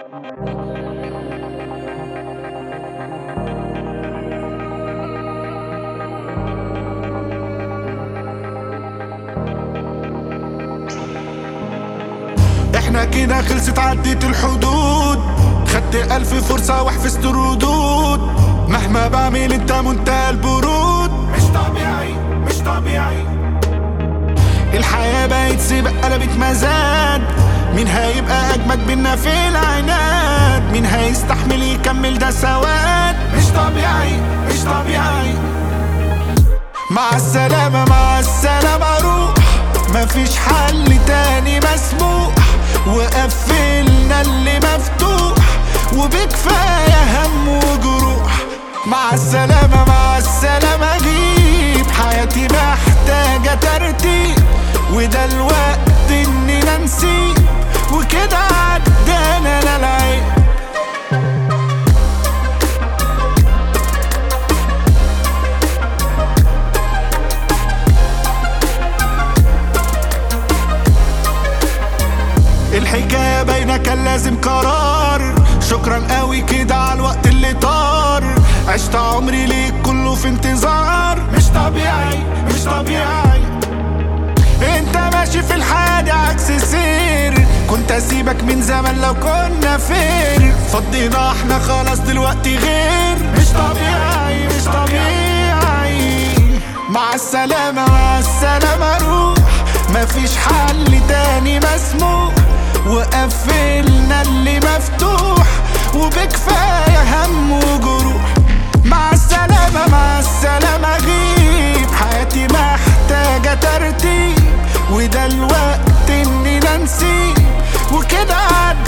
احنا كده خلصت عدت الحدود خدت ألف فرصة وحفظت ردود مهما بعمل انت منتهى البرود مش طبيعي مش طبيعي الحياة بقت سباق قلبت مزاد مين هيبقى أجمد بينا في العناد مين هيستحمل يكمل ده سواد مش طبيعي مش طبيعي مع السلامة مع السلامة روح مفيش حل تاني مسموح وقفلنا اللي مفتوح وبكفاية هم وجروح مع السلامة مع السلامة غيب حياتي محتاجة ترتيب وده الوقت اننا نسيب وكده عدانا انا العيب الحكاية باينة كان لازم قرار شكرا قوي كده على الوقت اللي طار عشت عمري ليك كله في انتظار مش طبيعي مش طبيعي انت ماشي في الحياة عكس السير كنت اسيبك من زمان لو كنا فين فضينا احنا خلاص دلوقتي غير مش طبيعي مش طبيعي مع السلامة مع السلامة روح مفيش حل تاني مسموح وقفلنا اللي مفتوح وبكفاية هم وجروح مع السلامة مع السلامة غيب حياتي محتاجة ترتيب وده الوقت اننا نسيب وكده عدى